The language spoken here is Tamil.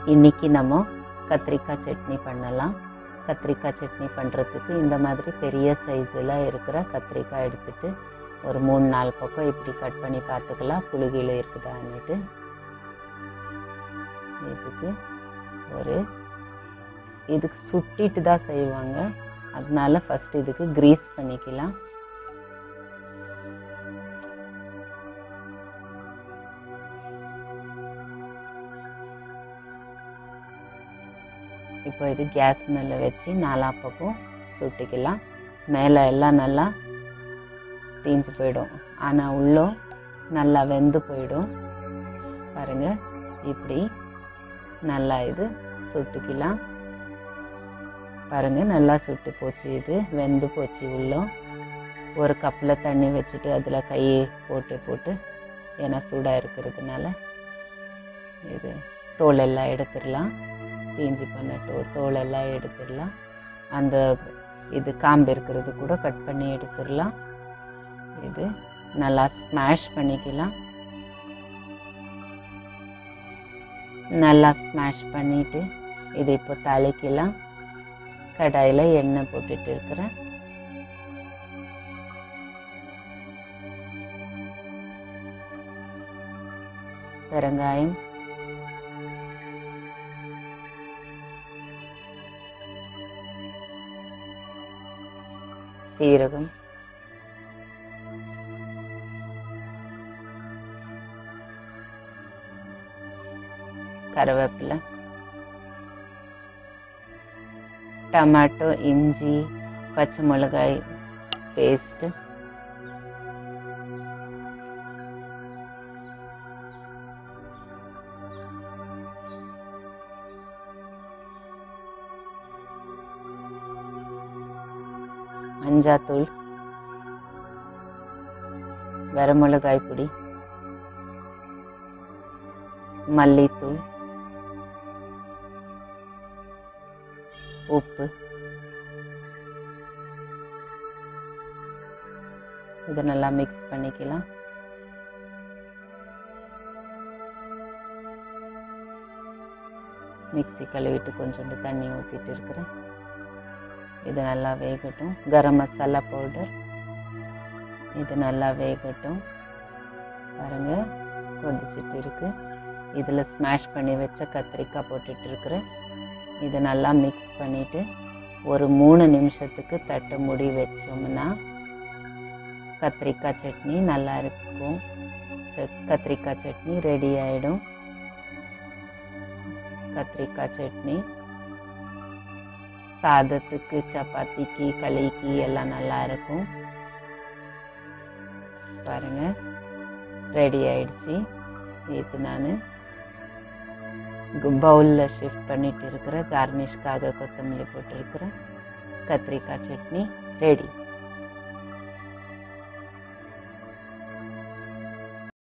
இன்றைக்கி நம்ம கத்திரிக்காய் சட்னி பண்ணலாம் கத்திரிக்காய் சட்னி பண்ணுறதுக்கு இந்த மாதிரி பெரிய சைஸில் இருக்கிற கத்திரிக்காய் எடுத்துட்டு ஒரு மூணு நாலு பக்கம் இப்படி கட் பண்ணி பார்த்துக்கலாம் புழுகியில் இருக்குதான்னுட்டு இதுக்கு ஒரு இதுக்கு சுட்டிட்டு தான் செய்வாங்க அதனால ஃபஸ்ட் இதுக்கு கிரீஸ் பண்ணிக்கலாம் இப்போ இது கேஸ் மேலே வச்சு நாலா பக்கம் சுட்டிக்கலாம் மேலே எல்லாம் நல்லா தீஞ்சு போயிடும் ஆனால் உள்ளே நல்லா வெந்து போயிடும் பாருங்கள் இப்படி நல்லா இது சுட்டுக்கலாம் பாருங்கள் நல்லா சுட்டு போச்சு இது வெந்து போச்சு உள்ளே ஒரு கப்பில் தண்ணி வச்சுட்டு அதில் கையை போட்டு போட்டு ஏன்னா சூடாக இருக்கிறதுனால இது தோல் எல்லாம் எடுத்துடலாம் தீஞ்சி பண்ண தோ தோல் எல்லாம் எடுத்துடலாம் அந்த இது காம்பு இருக்கிறது கூட கட் பண்ணி எடுத்துடலாம் இது நல்லா ஸ்மாஷ் பண்ணிக்கலாம் நல்லா ஸ்மாஷ் பண்ணிவிட்டு இது இப்போ தாளிக்கலாம் கடாயில் எண்ணெய் போட்டுட்டு இருக்கிறேன் பெருங்காயம் சீரகம் கருவேப்பிலை டமாட்டோ இஞ்சி பச்சை மிளகாய் பேஸ்ட்டு மஞ்சாத்தூள் வரமிளகாய் பொடி மல்லித்தூள் உப்பு இதை நல்லா மிக்ஸ் பண்ணிக்கலாம் மிக்ஸி கழுவிட்டு கொஞ்சோண்டு தண்ணி ஊற்றிட்டு இருக்கிறேன் இது நல்லா வேகட்டும் கரம் மசாலா பவுடர் இது நல்லா வேகட்டும் பாருங்கள் கொதிச்சிட்டு இருக்கு இதில் ஸ்மாஷ் பண்ணி வச்ச கத்திரிக்காய் போட்டுட்டு இருக்கிறேன் இதை நல்லா மிக்ஸ் பண்ணிவிட்டு ஒரு மூணு நிமிஷத்துக்கு தட்டு முடி வச்சோம்னா கத்திரிக்காய் சட்னி நல்லா இருக்கும் கத்திரிக்காய் சட்னி ரெடி ஆகிடும் கத்திரிக்காய் சட்னி சாதத்துக்கு சப்பாத்திக்கு களிக்கு எல்லாம் நல்லா இருக்கும் பாருங்கள் ரெடி ஆயிடுச்சு இது நான் பவுலில் ஷிஃப்ட் பண்ணிட்டு இருக்கிறேன் கார்னிஷ்காக கொத்தமல்லி போட்டிருக்கிறேன் கத்திரிக்காய் சட்னி ரெடி